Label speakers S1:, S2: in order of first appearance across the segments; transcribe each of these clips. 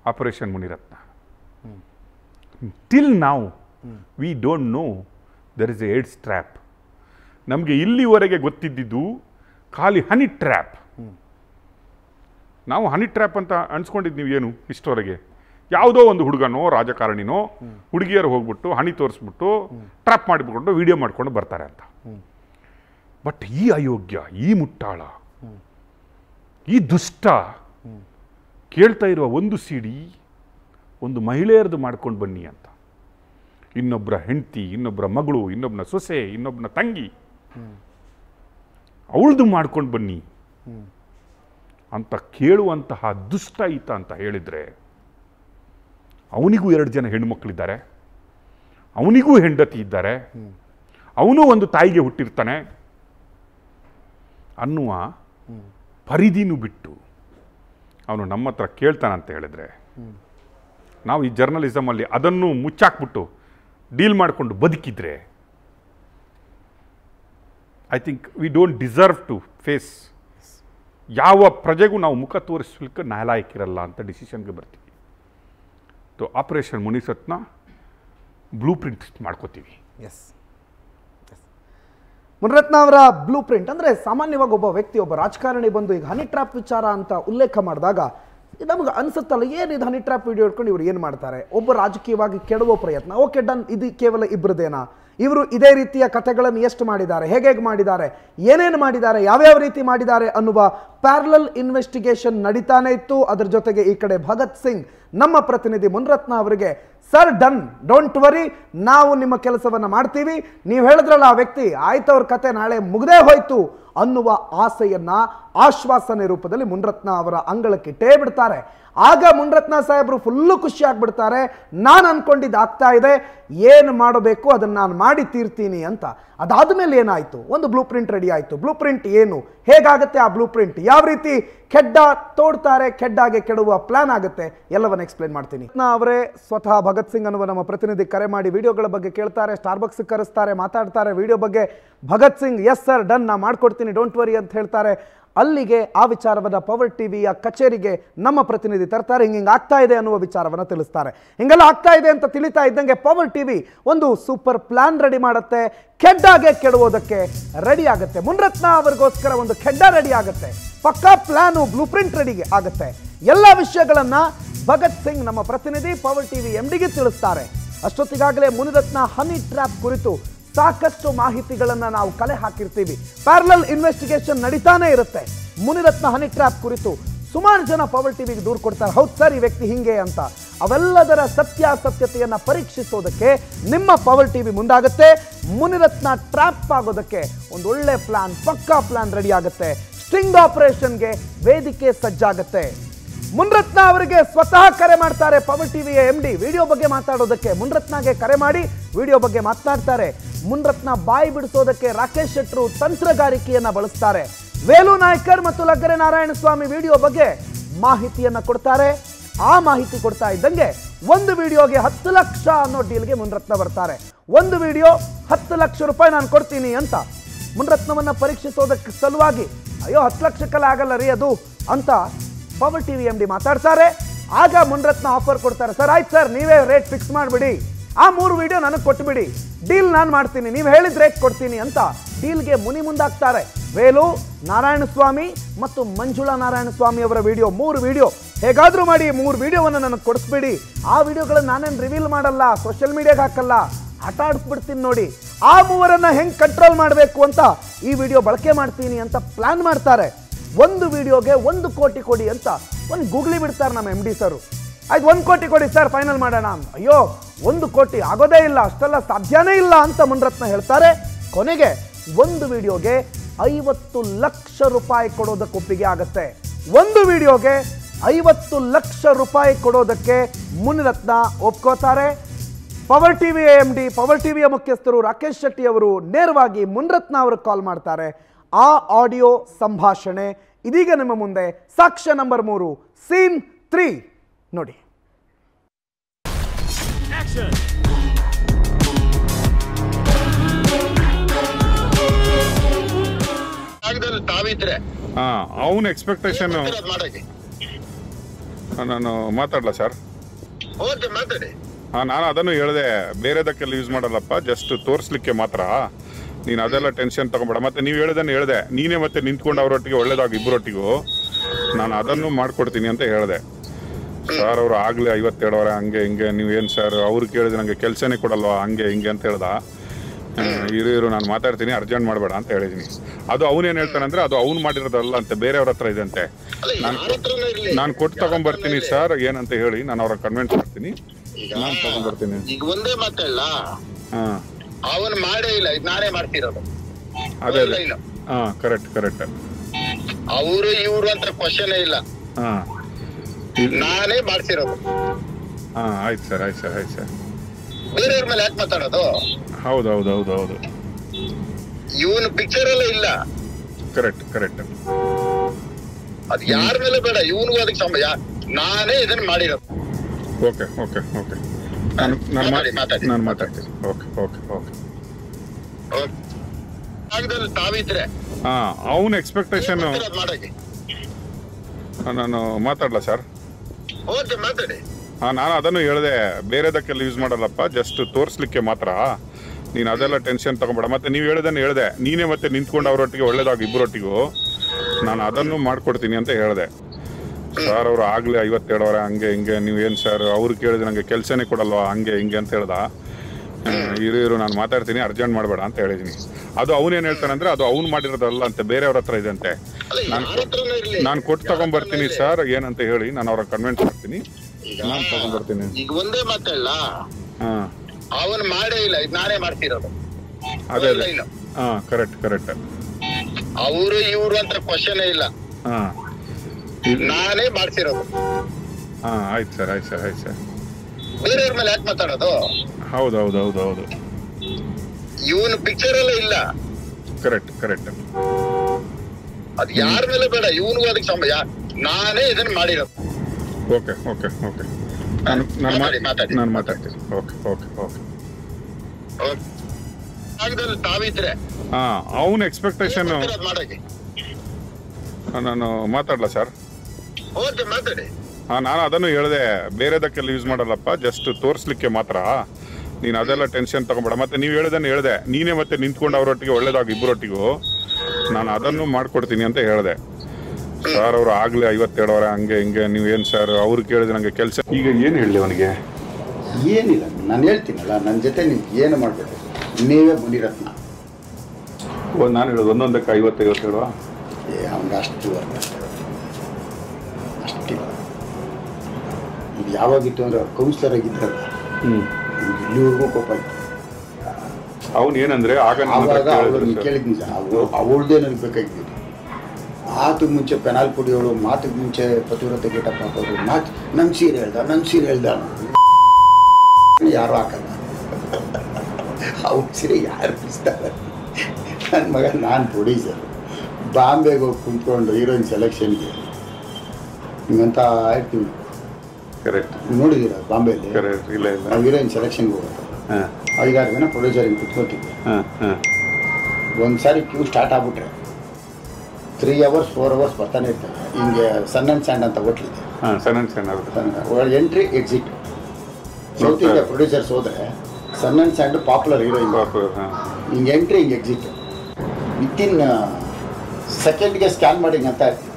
S1: Operation Munirathna till ನಾವು we don't know there is a AIDS trap ನಮಗೆ ಇಲ್ಲಿವರೆಗೆ ಗೊತ್ತಿದ್ದಿದ್ದು ಖಾಲಿ ಹನಿ ಟ್ರ್ಯಾಪ್ ನಾವು ಹನಿ ಟ್ರ್ಯಾಪ್ ಅಂತ ಅನ್ಸ್ಕೊಂಡಿದ್ದು ನೀವು ಏನು ಇಷ್ಟವರೆಗೆ ಯಾವುದೋ ಒಂದು ಹುಡುಗನೋ ರಾಜಕಾರಣಿನೋ ಹುಡುಗಿಯರು ಹೋಗ್ಬಿಟ್ಟು ಹನಿ ತೋರಿಸ್ಬಿಟ್ಟು ಟ್ರ್ಯಾಪ್ ಮಾಡಿಬಿಟ್ಟು ವಿಡಿಯೋ ಮಾಡ್ಕೊಂಡು ಬರ್ತಾರೆ ಅಂತ ಬಟ್ ಈ ಅಯೋಗ್ಯ ಈ ಮುಟ್ಟಾಳ ಈ ದುಷ್ಟ ಕೇಳ್ತಾ ಇರುವ ಒಂದು ಸಿಡಿ ಒಂದು ಮಹಿಳೆಯರದು ಮಾಡ್ಕೊಂಡು ಬನ್ನಿ ಅಂತ ಇನ್ನೊಬ್ಬರ ಹೆಂಡತಿ ಇನ್ನೊಬ್ಬರ ಮಗಳು ಇನ್ನೊಬ್ಬನ ಸೊಸೆ ಇನ್ನೊಬ್ಬನ ತಂಗಿ ಅವಳದು ಮಾಡ್ಕೊಂಡು ಬನ್ನಿ ಅಂತ ಕೇಳುವಂತಹ ದುಷ್ಟ ಈತ ಅಂತ ಹೇಳಿದರೆ ಅವನಿಗೂ ಎರಡು ಜನ ಹೆಣ್ಮಕ್ಳಿದ್ದಾರೆ ಅವನಿಗೂ ಹೆಂಡತಿ ಇದ್ದಾರೆ ಅವನು ಒಂದು ತಾಯಿಗೆ ಹುಟ್ಟಿರ್ತಾನೆ ಅನ್ನುವ ಪರಿಧಿನೂ ಬಿಟ್ಟು ಅವನು ನಮ್ಮ ಹತ್ರ ಕೇಳ್ತಾನಂತ ಹೇಳಿದ್ರೆ ನಾವು ಈ ಜರ್ನಲಿಸಮಲ್ಲಿ ಅದನ್ನು ಮುಚ್ಚಾಕ್ಬಿಟ್ಟು ಡೀಲ್ ಮಾಡಿಕೊಂಡು ಬದುಕಿದ್ರೆ I think we don't deserve to face ಯಾವ ಪ್ರಜೆಗೂ ನಾವು ಮುಖ ತೋರಿಸ್ಲಿಕ್ಕೆ ನ್ಯಾಯಾಲಯಕ್ಕಿರಲ್ಲ ಅಂತ ಡಿಸಿಷನ್ಗೆ ಬರ್ತೀವಿ so operation Munirathna blueprint ಮಾಡ್ಕೋತೀವಿ
S2: ಎಸ್ ಮುನಿರತ್ನ ಅವರ ಬ್ಲೂ ಪ್ರಿಂಟ್ ಅಂದ್ರೆ ಸಾಮಾನ್ಯವಾಗಿ ಒಬ್ಬ ವ್ಯಕ್ತಿ ಒಬ್ಬ ರಾಜಕಾರಣಿ ಬಂದು ಈಗ ಹನಿ ಟ್ರ್ಯಾಪ್ ವಿಚಾರ ಅಂತ ಉಲ್ಲೇಖ ಮಾಡಿದಾಗ ನಮಗೆ ಅನ್ಸುತ್ತಲ್ಲ ಏನು ಇದು ಹನಿ ಟ್ರ್ಯಾಪ್ ವಿಡಿಯೋ ಇಟ್ಕೊಂಡು ಇವ್ರು ಏನು ಮಾಡ್ತಾರೆ ಒಬ್ಬ ರಾಜಕೀಯವಾಗಿ ಕೆಡುವ ಪ್ರಯತ್ನ ಓಕೆ ಡನ್ ಇದು ಕೇವಲ ಇಬ್ಬರದೇನಾ ಇವರು ಇದೇ ರೀತಿಯ ಕಥೆಗಳನ್ನು ಎಷ್ಟು ಮಾಡಿದ್ದಾರೆ ಹೇಗೆ ಹೇಗೆ ಮಾಡಿದ್ದಾರೆ ಏನೇನು ಮಾಡಿದ್ದಾರೆ ಯಾವ್ಯಾವ ರೀತಿ ಮಾಡಿದ್ದಾರೆ ಅನ್ನುವ ಪ್ಯಾರಲಲ್ ಇನ್ವೆಸ್ಟಿಗೇಷನ್ ನಡೀತಾನೆ ಇತ್ತು ಅದರ ಜೊತೆಗೆ ಈ ಕಡೆ ಭಗತ್ ಸಿಂಗ್ ನಮ್ಮ ಪ್ರತಿನಿಧಿ ಮುನ್ರತ್ನ ಅವರಿಗೆ ಸರ್ ಡನ್ ಡೋಂಟ್ ವರಿ ನಾವು ನಿಮ್ಮ ಕೆಲಸವನ್ನ ಮಾಡ್ತೀವಿ ನೀವು ಹೇಳಿದ್ರಲ್ಲ ಆ ವ್ಯಕ್ತಿ ಆಯ್ತು ಅವ್ರ ಕತೆ ನಾಳೆ ಮುಗ್ದೇ ಹೋಯ್ತು ಅನ್ನುವ ಆಸೆಯನ್ನ ಆಶ್ವಾಸನೆ ರೂಪದಲ್ಲಿ ಮುನ್ರತ್ನ ಅವರ ಅಂಗಳಕ್ಕಿಟ್ಟೇ ಬಿಡ್ತಾರೆ ಆಗ ಮುನ್ರತ್ನ ಸಾಹೇಬರು ಫುಲ್ಲು ಖುಷಿ ಆಗ್ಬಿಡ್ತಾರೆ ನಾನು ಅನ್ಕೊಂಡಿದ್ದು ಆಗ್ತಾ ಇದೆ ಏನು ಮಾಡಬೇಕು ಅದನ್ನು ನಾನು ಮಾಡಿ ತೀರ್ತೀನಿ ಅಂತ ಅದಾದ್ಮೇಲೆ ಏನಾಯ್ತು ಒಂದು ಬ್ಲೂ ಪ್ರಿಂಟ್ ರೆಡಿ ಆಯ್ತು ಬ್ಲೂ ಪ್ರಿಂಟ್ ಏನು ಹೇಗಾಗುತ್ತೆ ಆ ಬ್ಲೂ ಪ್ರಿಂಟ್ ಯಾವ ರೀತಿ ಕೆಡ್ಡ ತೋಡ್ತಾರೆ ಕೆಡ್ಡಾಗೆ ಕೆಡುವ ಪ್ಲಾನ್ ಆಗುತ್ತೆ ಎಲ್ಲವನ್ನ ಎಕ್ಸ್ಪ್ಲೇನ್ ಮಾಡ್ತೀನಿ ನಾ ಅವರೇ ಸ್ವತಃ ಭಗತ್ ಸಿಂಗ್ ಅನ್ನುವ ನಮ್ಮ ಪ್ರತಿನಿಧಿ ಕರೆ ಮಾಡಿ ವಿಡಿಯೋಗಳ ಬಗ್ಗೆ ಕೇಳ್ತಾರೆ ಸ್ಟಾರ್ಬಕ್ಸ್ ಕರೆಸ್ತಾರೆ ಮಾತಾಡ್ತಾರೆ ವಿಡಿಯೋ ಬಗ್ಗೆ Bhagat Singh yes sir done ನಾ ಮಾಡ್ಕೊಡ್ತೀನಿ ಡೋಂಟ್ ವರಿ ಅಂತ ಹೇಳ್ತಾರೆ ಅಲ್ಲಿಗೆ ಆ ವಿಚಾರವನ್ನ ಪವರ್ ಟಿವಿಯ ಕಚೇರಿಗೆ ನಮ್ಮ ಪ್ರತಿನಿಧಿ ತರ್ತಾರೆ ಹಿಂಗೆ ಹಿಂಗೆ ಆಗ್ತಾ ಇದೆ ಅನ್ನುವ ವಿಚಾರವನ್ನ ತಿಳಿಸ್ತಾರೆ ಹಿಂಗೆಲ್ಲ ಆಗ್ತಾ ಇದೆ ಅಂತ ತಿಳಿತಾ ಇದ್ದಂಗೆ ಪವರ್ ಟಿವಿ ಒಂದು ಸೂಪರ್ ಪ್ಲಾನ್ ರೆಡಿ ಮಾಡುತ್ತೆ ಕೆಡ್ಡಾಗೆ ಕೆಡುವುದಕ್ಕೆ ರೆಡಿ ಆಗುತ್ತೆ ಮುನ್ರತ್ನ ಅವರಿಗೋಸ್ಕರ ಒಂದು ಕೆಡ್ಡ ರೆಡಿ ಆಗುತ್ತೆ ಪಕ್ಕಾ ಪ್ಲಾನು ಬ್ಲೂ ಪ್ರಿಂಟ್ ರೆಡಿ ಆಗುತ್ತೆ ಎಲ್ಲ ವಿಷಯಗಳನ್ನ ಭಗತ್ ಸಿಂಗ್ ನಮ್ಮ ಪ್ರತಿನಿಧಿ ಪವರ್ ಟಿವಿ ಎಂಡಿಗೆ ತಿಳಿಸ್ತಾರೆ ಅಷ್ಟೊತ್ತಿಗಾಗಲೇ ಮುನಿರತ್ನ ಹನಿ ಟ್ರ್ಯಾಪ್ ಕುರಿತು ಸಾಕಷ್ಟು ಮಾಹಿತಿಗಳನ್ನ ನಾವು ಕಲೆ ಹಾಕಿರ್ತೀವಿ ಪ್ಯಾರಲಲ್ ಇನ್ವೆಸ್ಟಿಗೇಷನ್ ನಡೀತಾನೆ ಇರುತ್ತೆ ಮುನಿರತ್ನ ಹನಿ ಟ್ರ್ಯಾಪ್ ಕುರಿತು ಸುಮಾರು ಜನ ಪವರ್ ಟಿವಿಗೆ ದೂರು ಕೊಡ್ತಾರೆ ಹೌದು ಸರ್ ಈ ವ್ಯಕ್ತಿ ಹಿಂಗೆ ಅಂತ ಅವೆಲ್ಲದರ ಸತ್ಯಾಸತ್ಯತೆಯನ್ನ ಪರೀಕ್ಷಿಸೋದಕ್ಕೆ ನಿಮ್ಮ ಪವರ್ ಟಿವಿ ಮುಂದಾಗುತ್ತೆ ಮುನಿರತ್ನ ಟ್ರ್ಯಾಪ್ ಆಗೋದಕ್ಕೆ ಒಂದು ಒಳ್ಳೆ ಪ್ಲಾನ್ ಪಕ್ಕಾ ಪ್ಲಾನ್ ರೆಡಿ ಆಗುತ್ತೆ ಸ್ಟಿಂಗ್ ಆಪರೇಷನ್ಗೆ ವೇದಿಕೆ ಸಜ್ಜಾಗುತ್ತೆ ಮುನ್ರತ್ನ ಅವರಿಗೆ ಸ್ವತಃ ಕರೆ ಮಾಡ್ತಾರೆ ಪವರ್ ಟಿವಿಯ ಎಂ ಡಿ ವಿಡಿಯೋ ಬಗ್ಗೆ ಮಾತಾಡೋದಕ್ಕೆ ಮುನ್ರತ್ನಗೆ ಕರೆ ಮಾಡಿ ವಿಡಿಯೋ ಬಗ್ಗೆ ಮಾತನಾಡ್ತಾರೆ ಮುನ್ರತ್ನ ಬಾಯಿ ಬಿಡಿಸೋದಕ್ಕೆ ರಾಕೇಶ್ ಶೆಟ್ರು ತಂತ್ರಗಾರಿಕೆಯನ್ನ ಬಳಸ್ತಾರೆ ವೇಲು ನಾಯ್ಕರ್ ಮತ್ತು ಲಗ್ಗರೆ ನಾರಾಯಣ ಸ್ವಾಮಿ ವಿಡಿಯೋ ಬಗ್ಗೆ ಮಾಹಿತಿಯನ್ನ ಕೊಡ್ತಾರೆ ಆ ಮಾಹಿತಿ ಕೊಡ್ತಾ ಇದ್ದಂಗೆ ಒಂದು ವಿಡಿಯೋಗೆ ಹತ್ತು ಲಕ್ಷ ಅನ್ನೋ ಡೀಲ್ಗೆ ಮುನ್ರತ್ನ ಬರ್ತಾರೆ ಒಂದು ವಿಡಿಯೋ ಹತ್ತು ಲಕ್ಷ ರೂಪಾಯಿ ನಾನು ಕೊಡ್ತೀನಿ ಅಂತ ಮುನ್ರತ್ನವನ್ನ ಪರೀಕ್ಷಿಸೋದಕ್ಕೆ ಸಲುವಾಗಿ ಅಯ್ಯೋ ಹತ್ತು ಲಕ್ಷಕ್ಕೆಲ್ಲ ಆಗಲ್ಲ ರೀ ಅದು ಅಂತ ಪವರ್ ಟಿವಿ ಎಂ ಡಿ ಮಾತಾಡ್ತಾರೆ ಆಗ ಮುನ್ರತ್ನ ಆಫರ್ ಕೊಡ್ತಾರೆ ಸರ್ ಆಯ್ತು ಸರ್ ನೀವೇ ರೇಟ್ ಫಿಕ್ಸ್ ಮಾಡಿಬಿಡಿ ಆ ಮೂರು ವಿಡಿಯೋ ನನಗೆ ಕೊಟ್ಬಿಡಿ ಡೀಲ್ ನಾನು ಮಾಡ್ತೀನಿ ನೀವು ಹೇಳಿದ ರೇಟ್ ಕೊಡ್ತೀನಿ ಅಂತ ಡೀಲ್ಗೆ ಮುನಿ ಮುಂದಾಗ್ತಾರೆ ವೇಲು ನಾರಾಯಣ ಸ್ವಾಮಿ ಮತ್ತು ಮಂಜುಳಾ ನಾರಾಯಣ ಸ್ವಾಮಿ ಅವರ ವಿಡಿಯೋ ಮೂರು ವಿಡಿಯೋ ಹೇಗಾದ್ರೂ ಮಾಡಿ ಮೂರು ವಿಡಿಯೋವನ್ನು ನನಗೆ ಕೊಡಿಸ್ಬಿಡಿ ಆ ವಿಡಿಯೋಗಳನ್ನ ನಾನೇನು ರಿವೀಲ್ ಮಾಡಲ್ಲ ಸೋಷಿಯಲ್ ಮೀಡಿಯಾಗೆ ಹಾಕಲ್ಲ ಹಠ ಆಡಿಸ್ಬಿಡ್ತೀನಿ ನೋಡಿ ಆ ಮೂವರನ್ನ ಹೆಂಗ್ ಕಂಟ್ರೋಲ್ ಮಾಡಬೇಕು ಅಂತ ಈ ವಿಡಿಯೋ ಬಳಕೆ ಮಾಡ್ತೀನಿ ಅಂತ ಪ್ಲಾನ್ ಮಾಡ್ತಾರೆ ಒಂದು ವಿಡಿಯೋಗೆ ಒಂದು ಕೋಟಿ ಕೊಡಿ ಅಂತ ಒಂದು ಗೂಗ್ಲಿ ಬಿಡ್ತಾರೆ ನಮ್ಮ ಎಮ್ ಡಿ ಸರು ಆಯ್ತು ಒಂದು ಕೋಟಿ ಕೊಡಿ ಸರ್ ಫೈನಲ್ ಮಾಡೋಣ ಅಯ್ಯೋ ಒಂದು ಕೋಟಿ ಆಗೋದೇ ಇಲ್ಲ ಅಷ್ಟೆಲ್ಲ ಸಾಧ್ಯನೇ ಇಲ್ಲ ಅಂತ ಮುನ್ರತ್ನ ಹೇಳ್ತಾರೆ ಕೊನೆಗೆ ಒಂದು ವಿಡಿಯೋಗೆ ಐವತ್ತು ಲಕ್ಷ ರೂಪಾಯಿ ಕೊಡೋದಕ್ಕೆ ಒಪ್ಪಿಗೆ ಆಗತ್ತೆ ಒಂದು ವಿಡಿಯೋಗೆ ಐವತ್ತು ಲಕ್ಷ ರೂಪಾಯಿ ಕೊಡೋದಕ್ಕೆ ಮುನಿರತ್ನ ಒಪ್ಕೋತಾರೆ ಪವರ್ ಟಿವಿಯ ಎಂ ಡಿ ಪವರ್ ಟಿವಿಯ ಮುಖ್ಯಸ್ಥರು ರಾಕೇಶ್ ಶೆಟ್ಟಿ ಅವರು ನೇರವಾಗಿ ಮುನ್ರತ್ನ ಅವರು ಕಾಲ್ ಮಾಡ್ತಾರೆ ಆ ಆಡಿಯೋ ಸಂಭಾಷಣೆ ಇದೀಗ ನಿಮ್ಮ ಮುಂದೆ ಸಾಕ್ಷ್ಯ ನಂಬರ್ ಮೂರು ಸೀನ್ ತ್ರೀ ನೋಡಿ
S3: ಜಾಗದಲ್ಲಿ ತಾವಿದ್ರೆ
S1: ಹಾ ಅವನ ಎಕ್ಸ್ಪೆಕ್ಟೇಷನ್
S3: ಅದ್ ಮಾಡಕ್ಕೆ
S1: ನಾನು ಮಾತಾಡಲ ಸರ್
S3: ಓಕೆ ಮಾತಾಡಿ
S1: ಹಾಂ ನಾನು ಅದನ್ನು ಹೇಳಿದೆ ಬೇರೆದಕ್ಕೆಲ್ಲ ಯೂಸ್ ಮಾಡಲ್ಲಪ್ಪ ಜಸ್ಟ್ ತೋರಿಸ್ಲಿಕ್ಕೆ ಮಾತ್ರ ನೀನು ಅದೆಲ್ಲ ಟೆನ್ಷನ್ ತಗೊಂಬೇಡ ಮತ್ತೆ ನೀವು ಹೇಳಿದನ್ನು ಹೇಳಿದೆ ನೀನೇ ಮತ್ತೆ ನಿಂತ್ಕೊಂಡು ಅವರೊಟ್ಟಿಗೆ ಒಳ್ಳೇದಾಗ ಇಬ್ಬರೊಟ್ಟಿಗೂ ನಾನು ಅದನ್ನು ಮಾಡ್ಕೊಡ್ತೀನಿ ಅಂತ ಹೇಳಿದೆ ಸರ್ ಅವರು ಆಗಲೇ ಐವತ್ತೇಳವರೆ ಹಂಗೆ ಹಿಂಗೆ ನೀವೇನು ಸರ್ ಅವ್ರು ಕೇಳಿದ್ರೆ ನನಗೆ ಕೆಲಸನೇ ಕೊಡಲ್ವಾ ಹಂಗೆ ಹಿಂಗೆ ಅಂತ ಹೇಳ್ದ ಆ, ಇರು ಇರು ನಾನು ಮಾತಾಡ್ತೀನಿ ಅರ್ಜೆಂಟ್ ಮಾಡಬೇಡ ಅಂತ ಹೇಳಿದ್ದೀನಿ ಅದು ಅವನೇನು ಹೇಳ್ತಾನಂದ್ರೆ ಅದು ಅವ್ನು ಮಾಡಿರೋದಲ್ಲ ಅಂತೆ ಬೇರೆಯವ್ರ ಹತ್ರ ಇದೆ ಅಂತೆ
S3: ಅಲ್ಲ ಯಾರ ಹತ್ರನೂ ಇರ್ಲಿ
S1: ನಾನು ಕೊಟ್ಟು ತಗೊಂಬರ್ತೀನಿ ಸರ್ ಏನಂತ ಹೇಳಿ ನಾನು ಅವ್ರ ಕನ್ವಿನ್ಸ್ ಮಾಡ್ತೀನಿ
S3: ಈಗ
S1: ನಾನು ತಗೊಂಬರ್ತೀನಿ
S3: ಈಗ ಒಂದೇ ಮಾತಲ್ಲ
S1: ಹಾಂ
S3: ಅವನು ಮಾಡೇ ಇಲ್ಲ ಇದು ನಾನೇ ಮಾಡ್ತಿರೋದು
S1: ಅದೇ ಅದೇ
S3: ಇಲ್ಲ
S1: ಹಾಂ ಕರೆಕ್ಟ್ ಕರೆಕ್ಟ್
S3: ಅವರು ಇವರು ಅಂತ ಕ್ವಶನ್ ಇಲ್ಲ
S1: ಹಾಂ
S3: ನಾನೇ ಮಾಡ್ತಿರೋದು
S1: ಹಾಂ ಆಯ್ತು ಸರ್ ಆಯ್ತು ಸರ್ ಆಯ್ತು ಸರ್
S3: ಬೇರೆಯವ್ರ ಮೇಲೆ ಯಾಕೆ ಮಾತಾಡೋದು
S1: ಹೌದು ಹೌದು ಹೌದು ಹೌದು
S3: ಇವನು ಪಿಕ್ಚರ್ ಎಲ್ಲ ಇಲ್ಲ
S1: ಕರೆಕ್ಟ್ ಕರೆಕ್ಟ್
S3: ಅದು ಯಾರ ಮೇಲೆ ಬೇಡ ಇವನಿಗೂ ಅದಕ್ಕೆ ಸಂಬ ಯಾ- ನಾನೇ ಇದನ್ನ ಮಾಡಿರೋದು
S1: ಓಕೆ ಓಕೆ ಓಕೆ ನಾನು ನಾನು
S3: ಮಾತಾಡಿ, ಮಾತಾಡಿ.
S1: ನಾನು ಮಾತಾಡ್ತೀನಿ ಓಕೆ ಓಕೆ ಓಕೆ
S3: ಜಾಗದಲ್ಲಿ ತಾವಿದ್ರೆ
S1: ಹಾಂ ಅವನ ಎಕ್ಸ್ಪೆಕ್ಟೇಷನ್
S3: ಗೊತ್ತಿರೋದ್ ಮಾಡಕ್ಕೆ
S1: ನಾನು ಮಾತಾಡಲ ಸರ್
S3: ಓಕೆ ಮಾತಾಡಿ
S1: ಹಾಂ ನಾನು ಅದನ್ನು ಹೇಳಿದೆ ಬೇರೆದಕ್ಕೆಲ್ಲ ಯೂಸ್ ಮಾಡಲ್ಲಪ್ಪ ಜಸ್ಟ್ ತೋರಿಸ್ಲಿಕ್ಕೆ ಮಾತ್ರ ನೀನು ಅದೆಲ್ಲ ಟೆನ್ಷನ್ ತಗೊಂಬೇಡ ಮತ್ತೆ ನೀವು ಹೇಳಿದನ್ನು ಹೇಳಿದೆ ನೀನೇ ಮತ್ತೆ ನಿಂತ್ಕೊಂಡು ಅವರೊಟ್ಟಿಗೆ ಒಳ್ಳೇದಾಗ ಇಬ್ಬರೊಟ್ಟಿಗೂ ನಾನು ಅದನ್ನು ಮಾಡ್ಕೊಡ್ತೀನಿ ಅಂತ ಹೇಳಿದೆ ಸರ್ ಅವರು ಆಗಲೇ ಐವತ್ತೇಳವರೆ ಹಂಗೆ ಹಿಂಗೆ ನೀವೇನು ಸರ್ ಅವ್ರು ಕೇಳಿದ್ರೆ ನನಗೆ ಕೆಲಸನೇ ಕೊಡಲ್ವಾ ಹಂಗೆ ಹಿಂಗೆ ಅಂತ ಹೇಳ್ದ ಆ, ಇರು ಇರು ನಾನು ಮಾತಾಡ್ತೀನಿ ಅರ್ಜೆಂಟ್ ಮಾಡಬೇಡ ಅಂತ ಹೇಳಿದ್ದೀನಿ ಅದು ಅವನೇನು ಹೇಳ್ತಾನಂದ್ರೆ ಅದು ಅವ್ನು ಮಾಡಿರೋದಲ್ಲ ಅಂತೆ ಬೇರೆಯವ್ರ ಹತ್ರ ಇದೆ ಅಂತೆ
S3: ಅಲ್ಲ ಯಾರ ಹತ್ರನೂ ಇರ್ಲಿ
S1: ನಾನು ಕೊಟ್ಟು ತಗೊಂಬರ್ತೀನಿ ಸರ್ ಏನಂತ ಹೇಳಿ ನಾನು ಅವ್ರ ಕನ್ವಿನ್ಸ್ ಮಾಡ್ತೀನಿ
S3: ಈಗ
S1: ನಾನು ತಗೊಂಬರ್ತೀನಿ
S3: ಈಗ ಒಂದೇ ಮಾತಲ್ಲ
S1: ಹಾಂ
S3: ಅವನು ಮಾಡೇ ಇಲ್ಲ ಇದು ನಾನೇ ಮಾಡ್ತಿರೋದು
S1: ಅದೇ ಅದೇ
S3: ಇಲ್ಲ
S1: ಹಾಂ ಕರೆಕ್ಟ್ ಕರೆಕ್ಟ್
S3: ಅವರು ಇವರು ಅಂತ ಕ್ವಶನ್ ಇಲ್ಲ
S1: ಹಾಂ
S3: ನಾನೇ ಮಾಡ್ತಿರೋದು
S1: ಹಾಂ ಆಯ್ತು ಸರ್ ಆಯ್ತು ಸರ್ ಆಯ್ತು ಸರ್
S3: ಬೇರೆಯವ್ರ ಮೇಲೆ ಯಾಕೆ ಮಾತಾಡೋದು
S1: ಹೌದು ಹೌದು ಹೌದು ಹೌದು
S3: ಇವನು ಪಿಕ್ಚರ್ ಎಲ್ಲ ಇಲ್ಲ
S1: ಕರೆಕ್ಟ್ ಕರೆಕ್ಟ್
S3: ಅದು ಯಾರ ಮೇಲೆ ಬೇಡ ಇವನಿಗೂ ಅದಕ್ಕೆ ಸಂಬ ಯಾ- ನಾನೇ ಇದನ್ನ ಮಾಡಿರೋದು
S1: ಓಕೆ ಓಕೆ ಓಕೆ ನಾನು ನಾನು
S3: ಮಾತಾಡಿ, ಮಾತಾಡಿ.
S1: ನಾನು ಮಾತಾಡ್ತೀನಿ ಓಕೆ ಓಕೆ ಓಕೆ
S3: ಜಾಗದಲ್ಲಿ ತಾವಿದ್ರೆ
S1: ಹಾಂ ಅವನ ಎಕ್ಸ್ಪೆಕ್ಟೇಷನ್
S3: ಗೊತ್ತಿರೋದ್ ಮಾಡಕ್ಕೆ
S1: ನಾನು ಮಾತಾಡಲ ಸರ್
S3: ಓಕೆ ಮಾತಾಡಿ
S1: ಹಾಂ ನಾನು ಅದನ್ನು ಹೇಳಿದೆ ಬೇರೆದಕ್ಕೆಲ್ಲ ಯೂಸ್ ಮಾಡಲ್ಲಪ್ಪ ಜಸ್ಟ್ ತೋರಿಸ್ಲಿಕ್ಕೆ ಮಾತ್ರ ನೀನು ಅದೆಲ್ಲ ಟೆನ್ಷನ್ ತಗೊಂಬೇಡ ಮತ್ತೆ ನೀವು ಹೇಳಿದನ್ನು ಹೇಳಿದೆ ನೀನೇ ಮತ್ತೆ ನಿಂತ್ಕೊಂಡು ಅವರೊಟ್ಟಿಗೆ ಒಳ್ಳೇದಾಗ ಇಬ್ಬರೊಟ್ಟಿಗೂ ನಾನು ಅದನ್ನು ಮಾಡ್ಕೊಡ್ತೀನಿ ಅಂತ ಹೇಳಿದೆ ಸರ್ ಅವರು ಆಗಲೇ ಐವತ್ತೇಳವರೆ ಹಂಗೆ ಹಿಂಗೆ ನೀವೇನು ಸರ್ ಅವ್ರು ಕೇಳಿದ್ರೆ ನನಗೆ ಕೆಲಸ ಈಗ ಏನು ಹೇಳಲಿ ಅವನಿಗೆ
S4: ಏನಿಲ್ಲ ನಾನು ಹೇಳ್ತೀನಲ್ಲ ನನ್ನ ಜೊತೆ ನೀವು ಏನು ಮಾಡಬೇಕು ನೀವೇ ಮುನಿರತ್ನ
S1: ಒಂದು ನಾನು ಹೇಳೋದು ಒಂದೊಂದಕ್ಕೆ ಐವತ್ತು ಐವತ್ತೇಳು
S4: ಏ ಅವ್ನಿಗೆ ಅಷ್ಟು ವರ್ಗ ಅಷ್ಟಿಲ್ಲ ಇದು ಯಾವಾಗಿತ್ತು ಅಂದರೆ ಅವ್ರು ಕೌನ್ಸಿಲರ್ ಆಗಿದ್ರಲ್ಲ
S1: ಹ್ಞೂ
S4: ಅವ್ನಿಗೆ ಇಲ್ಲಿವರೆಗೂ ಕೋಪ ಇತ್ತು
S1: ಅವನು ಏನಂದ್ರೆ ಆಗ ನನ್ನ ಹತ್ರ
S4: ಆವಾಗ
S1: ಕೇಳಿದ್ರು
S4: ಅವಳನ್ನು
S1: ಸರ್.
S4: ಕೇಳಿದ್ ನಿಜ ಅವಳು ಅವಳದೇ ನನಗೆ ಬೇಕಾಗಿದ್ದು ಮಾತಿಗೆ ಮುಂಚೆ ಪೆನಾಲ್ ಕುಡಿಯೋಳು ಮಾತಿಗೆ ಮುಂಚೆ ಪತಿವ್ರತೆ ಗೆಟಪ್ ಹಾಕೋದು ಮಾತು ನನ್ನ ಸೀರೆ ಹೇಳ್ದ ನನ್ನ ಸೀರೆ ಹೇಳ್ದ ಯಾರು ಹಾಕಲ್ಲ ಅವ್ರ ಸೀರೆ ಯಾರು ಬಿಡಿಸ್ತಾರೆ ನನ್ನ ಮಗ ನಾನು ಪ್ರೊಡ್ಯೂಸರ್ ಬಾಂಬೆಗೆ ಹೋಗಿ ಕುಂತ್ಕೊಂಡು ಹೀರೋಯಿನ್ ಸೆಲೆಕ್ಷನ್ಗೆ ಹಿಂಗಂತ ಇರ್ತೀವಿ
S1: ಕರೆಕ್ಟ್
S4: ನೀವು ನೋಡಿದ್ದೀರ ಬಾಂಬೆಯಲ್ಲಿ
S1: ಕರೆಕ್ಟ್ ಇಲ್ಲ ಇಲ್ಲ
S4: ನಾವು ಹೀರೋಯಿನ್ ಸೆಲೆಕ್ಷನ್ಗೆ ಹೋಗೋದು
S1: ಹಾಂ
S4: ಐದಾರು ದಿನ ಪ್ರೊಡ್ಯೂಸರ್ ಹಿಂಗೆ ಕುತ್ಕೋತಿದ್ವಿ
S1: ಹಾಂ ಹಾಂ
S4: ಒಂದು ಸಾರಿ ಕ್ಯೂ ಸ್ಟಾರ್ಟ್ ಆಗ್ಬಿಟ್ರೆ ತ್ರೀ ಅವರ್ಸ್ ಫೋರ್ ಅವರ್ಸ್ ಬರ್ತಾನೆ ಇರ್ತದೆ ಹಿಂಗೆ ಸನ್ ಆ್ಯಂಡ್ ಸ್ಯಾಂಡ್ ಅಂತ ಹೋಟ್ಲಿದೆ
S1: ಹಾಂ ಸಣ್ಣ ಸಣ್ಣ
S4: entry exit South India producers ಹೋದರೆ sun and sand popular heroine
S1: ಹಾಂ
S4: ಹಿಂಗೆ ಎಂಟ್ರಿ ಹಿಂಗೆ ಎಕ್ಸಿಟ್ ವಿತಿನ್ ಸೆಕೆಂಡ್ಗೆ ಸ್ಕ್ಯಾನ್ ಮಾಡಿ ಹಿಂಗೆ ಅಂತ ಇರ್ತೀವಿ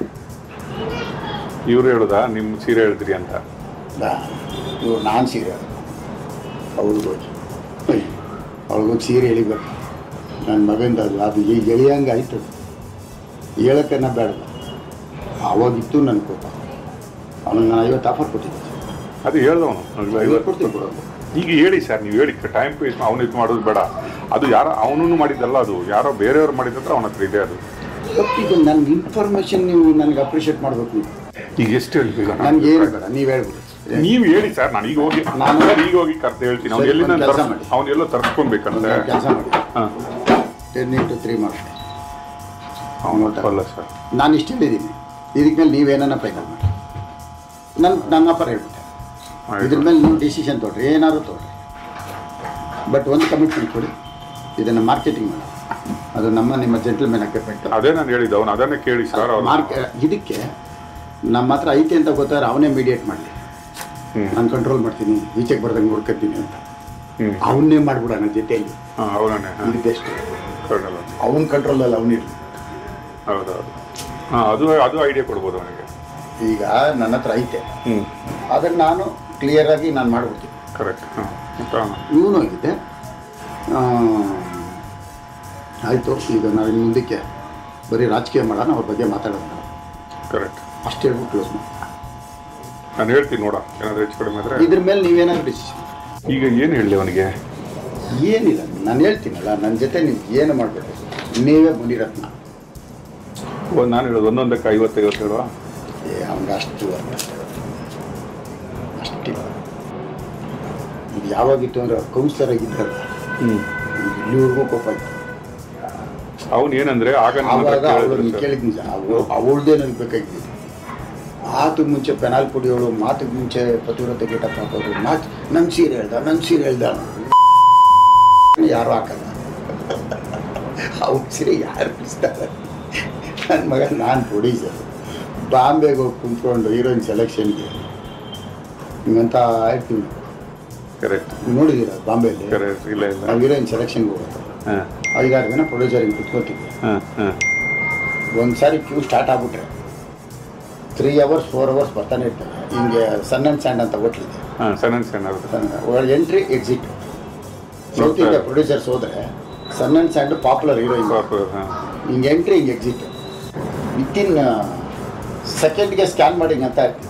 S1: ಇವ್ರು ಹೇಳುದಾ ನಿಮ್ಮ ಸೀರೆ ಹೇಳಿದ್ರಿ ಅಂತ
S4: ಇವ್ರು ನಾನು ಸೀರೆ ಅವ್ಳಿಗೆ ಹೋಗಿ ಅವಳಿಗೊಂದು ಸೀರೆ ಎಳಿಬೇಕು ನನ್ನ ಮಗಂದ ಅದು ಅದು ಈಗ ಎಳಿಯಂಗೆ ಆಯಿತು ಹೇಳೋಕ್ಕನ್ನ ಬೇಡ ಆವಾಗಿತ್ತು ನನ್ನ ಕೋಪ ಅವನಿಗೆ ನಾನು ಐವತ್ತು ಆಫರ್ ಕೊಟ್ಟಿದ್ದೆ
S1: ಅದು ಹೇಳ್ದವನು
S4: ಐವತ್ತು
S1: ಐವತ್ತು
S4: ಕೊಡ್ತೀನಿ ಕೊಡೋದು
S1: ಈಗ ಹೇಳಿ ಸರ್ ನೀವು ಹೇಳಿ ಟೈಮ್ ವೇಸ್ಟ್ ಅವನು ಇದು ಮಾಡೋದು ಬೇಡ ಅದು ಯಾರೋ ಅವನು ಮಾಡಿದ್ದಲ್ಲ ಅದು ಯಾರೋ ಬೇರೆಯವ್ರು ಮಾಡಿದ್ರೆ ಅವನ ಹತ್ರ ಇದೆ ಅದು
S4: ತಪ್ಪಿದ್ದು ನನ್ನ ಇನ್ಫಾರ್ಮೇಷನ್ ನೀವು ನನಗೆ ಅಪ್ರಿಷಿಯೇಟ್ ಮಾಡಬೇಕು ನೀವು
S1: ಈಗ ಎಷ್ಟು ಹೇಳಿ ಈಗ
S4: ನನಗೆ ಏನು ಬೇಡ ನೀವು ಹೇಳ್ಬಿಡಿ
S1: ನೀವು ಹೇಳಿ ಸರ್ ನಾನು ಈಗ ಹೋಗಿ
S4: ನಾನು-
S1: ನಾನು ಈಗ ಹೋಗಿ ಕರ್ದು ಹೇಳ್ತೀನಿ ಅವ್ನು
S4: ಸರಿ,
S1: ಎಲ್ಲಿಂದ
S4: ಒಂದ್ ಕೆಲ್ಸ ಮಾಡಿ.
S1: ಅವ್ನು ಎಲ್ಲೋ ತರ್ಸ್ಕೊಬೇಕಂತೆ
S4: ಕೆಲಸ ಮಾಡಿ
S1: ಹಾಂ
S4: ಟೆನ್ ಇಂಟು ತ್ರೀ ಮಾಡಿ
S1: ಅವನು ಅಲ್ಲ ಸರ್
S4: ನಾನು ಇಷ್ಟು ಹೇಳಿದ್ದೀನಿ ಇದಕ್ಕೆ ಮೇಲೆ ನೀವೇನ ಫೈನಲ್ ಮಾಡಿ ನನ್ನ ನನ್ನ ಅಪ್ಪರ ಹೇಳ್ಬಿಟ್ಟೆ ಇದ್ರ ಮೇಲೆ ನೀವು ಡಿಸಿಷನ್ ತೊಗೊಳ್ರಿ ಏನಾದ್ರು ತೊಗೊಳ್ರಿ ಬಟ್ ಒಂದು ಕಮಿಟ್ಮೆಂಟ್ ಕೊಡಿ ಇದನ್ನು ಮಾರ್ಕೆಟಿಂಗ್ ಮಾಡಿ ಅದು ನಮ್ಮ ನಿಮ್ಮ ಜೆಂಟಲ್ಮೆನ್ ಅಗ್ರಿಮೆಂಟ್
S1: ಅದೇ ನಾನು ಹೇಳಿದ್ದು ಅವನು ಅದನ್ನೇ ಕೇಳಿ ಸರ್ ಅವ್ರು
S4: ಮಾರ್ಕ್ ಇದಕ್ಕೆ ನಮ್ಮ ಹತ್ರ ಐತೆ ಅಂತ ಗೊತ್ತಾದ್ರೆ ಅವನೇ ಮೀಡಿಯೇಟ್ ಮಾಡಲಿ
S1: ಹ್ಮ್.
S4: ನಾನು ಕಂಟ್ರೋಲ್ ಮಾಡ್ತೀನಿ ಈಚೆಗೆ ಬರ್ದಂಗೆ ನೋಡ್ಕೊತೀನಿ ಅಂತ
S1: ಹ್ಞೂ
S4: ಅವನ್ನೇ ಮಾಡ್ಬಿಡೋಣ ಜೊತೆಯಲ್ಲಿ
S1: ಹಾಂ ಅವನೇ ಹಾಂ
S4: ಇದು ಬೆಸ್ಟ್
S1: ಕರ್ನಲ್
S4: ಅವನ ಕಂಟ್ರೋಲಲ್ಲಿ ಅವನಿರಲಿ
S1: ಹೌದೌದು ಹಾಂ ಅದು ಅದು ಐಡಿಯಾ ಕೊಡ್ಬೋದು ಅವನಿಗೆ
S4: ಈಗ ನನ್ನ ಹತ್ರ ಐತೆ
S1: ಹ್ಞೂ
S4: ಅದನ್ನು ನಾನು ಕ್ಲಿಯರಾಗಿ ನಾನು ಮಾಡ್ಬಿಡ್ತೀನಿ
S1: ಕರೆಕ್ಟ್ ಹಾಂ ಹಾಂ
S4: ಇವನು ಆಗಿದೆ ಆಯಿತು ಈಗ ನಾವು ಇನ್ನು ಮುಂದಕ್ಕೆ ಬರೀ ರಾಜಕೀಯ ಮಾಡೋಣ ಅವ್ರ ಬಗ್ಗೆ ಮಾತಾಡೋಣ
S1: ಕರೆಕ್ಟ್
S4: ಅಷ್ಟು ಹೇಳ್ಬಿಟ್ಟು ಕ್ಲೋಸ್ ಮಾಡಿ
S1: ನಾನು ಹೇಳ್ತೀನಿ ನೋಡ ಏನಾದರೂ ಹೆಚ್ಚು ಕಡಿಮೆ ಆದರೆ
S4: ಇದ್ರ ಮೇಲೆ ನೀವೇನಾದ್ರು ಡಿಸಿಷನ್
S1: ಈಗ ಏನು ಹೇಳಲಿ ಅವನಿಗೆ
S4: ಏನಿಲ್ಲ ನಾನು ಹೇಳ್ತೀನಲ್ಲ ನನ್ನ ಜೊತೆ ನೀವು ಏನು ಮಾಡಬೇಕು ನೀವೇ ಮುನಿರತ್ನ
S1: ಒಂದು ನಾನು ಹೇಳೋದು ಒಂದೊಂದಕ್ಕೆ ಐವತ್ತು ಐವತ್ತು ಹೇಳುವ
S4: ಏ ಅವ್ನಿಗೆ ಅಷ್ಟು ಅರ್ಥ ಅಷ್ಟಿಲ್ಲ ಇದು ಯಾವಾಗಿತ್ತು ಅಂದ್ರೆ ಕೌನ್ಸಿಲರ್ ಆಗಿದ್ರಲ್ಲ
S1: ಹ್ಞೂ
S4: ಇಲ್ಲಿವರೆಗೂ ಕೋಪ ಇತ್ತು
S1: ಅವನು ಏನಂದ್ರೆ ಆಗ ನನ್ನ ಹತ್ರ
S4: ಆವಾಗ
S1: ಕೇಳಿದ್ರು
S4: ಅವಳು
S1: ಸರ್.
S4: ಕೇಳಿದ್ ನಿಜ ಅವಳದೇ ನನಗೆ ಬೇಕಾಗಿದ್ದು ಮಾತಿಗೆ ಮುಂಚೆ ಪೆನಾಲ್ ಪುಡಿಯೋಳು ಮಾತಿಗೆ ಮುಂಚೆ ಪತಿವ್ರತೆ ಗೆಟಪ್ ಹಾಕೋದು ಮಾತು ನನ್ನ ಸೀರೆ ಹೇಳ್ದ ನನ್ನ ಸೀರೆ ಹೇಳ್ದ ಯಾರು ಹಾಕಲ್ಲ ಅವ್ನ ಸೀರೆ ಯಾರು ಬಿಡಿಸ್ತಾರೆ ನನ್ನ ಮಗ ನಾನು ಪ್ರೊಡ್ಯೂಸರ್ ಬಾಂಬೆಗೆ ಹೋಗಿ ಕುಂತ್ಕೊಂಡು ಹೀರೋಯಿನ್ ಸೆಲೆಕ್ಷನ್ಗೆ ಹಿಂಗಂತ ಇರ್ತೀವಿ
S1: ಕರೆಕ್ಟ್
S4: ನೀವು ನೋಡಿದ್ದೀರ ಬಾಂಬೆಯಲ್ಲಿ
S1: ಕರೆಕ್ಟ್ ಇಲ್ಲ ಇಲ್ಲ
S4: ನಾವು ಹೀರೋಯಿನ್ ಸೆಲೆಕ್ಷನ್ಗೆ ಹೋಗೋದು
S1: ಹಾಂ
S4: ಐದಾರು ದಿನ ಪ್ರೊಡ್ಯೂಸರ್ ಹಿಂಗೆ ಕುತ್ಕೋತೀವಿ
S1: ಹಾಂ ಹಾಂ
S4: ಒಂದು ಸಾರಿ ಕ್ಯೂ ಸ್ಟಾರ್ಟ್ ಆಗ್ಬಿಟ್ರೆ ತ್ರೀ ಅವರ್ಸ್ ಫೋರ್ ಅವರ್ಸ್ ಬರ್ತಾನೆ ಇರ್ತಾರೆ ಹಿಂಗೆ ಸನ್ ಆ್ಯಂಡ್ ಸ್ಯಾಂಡ್ ಅಂತ ಹೋಟ್ಲಿದೆ
S1: ಹಾಂ ಸೆನೆನ್ಸ್ ಏನಾದ್ರು
S4: entry exit South India producers ಹೋದರೆ sun and sand popular heroine
S1: ಹಾಂ
S4: ಹಿಂಗೆ ಎಂಟ್ರಿ ಹಿಂಗೆ ಎಕ್ಸಿಟ್ ವಿತಿನ್ ಸೆಕೆಂಡ್ಗೆ ಸ್ಕ್ಯಾನ್ ಮಾಡಿ ಹಿಂಗೆ ಅಂತ ಇರ್ತೀವಿ